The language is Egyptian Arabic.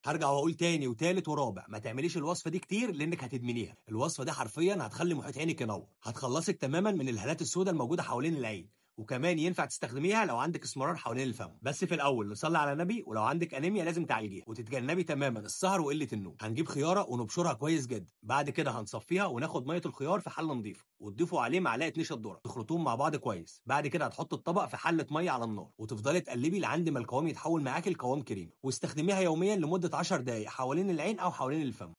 هرجع واقول تاني وتالت ورابع ما تعمليش الوصفه دي كتير لانك هتدمنيها الوصفه دي حرفيا هتخلي محيط عينك ينور هتخلصك تماما من الهالات السوداء الموجوده حوالين العين وكمان ينفع تستخدميها لو عندك اسمرار حوالين الفم بس في الاول نصلي على النبي ولو عندك انيميا لازم تعالجيها وتتجنبي تماما السهر وقله النوم هنجيب خياره ونبشرها كويس جدا بعد كده هنصفيها وناخد ميه الخيار في حله نظيفه وتضيفوا عليه معلقه نشا ذره تخلطوهم مع بعض كويس بعد كده هتحط الطبق في حله ميه على النار وتفضلي تقلبي لعند ما القوام يتحول معاكي لقوام كريمي واستخدميها يوميا لمده 10 دقائق حوالين العين او حوالين الفم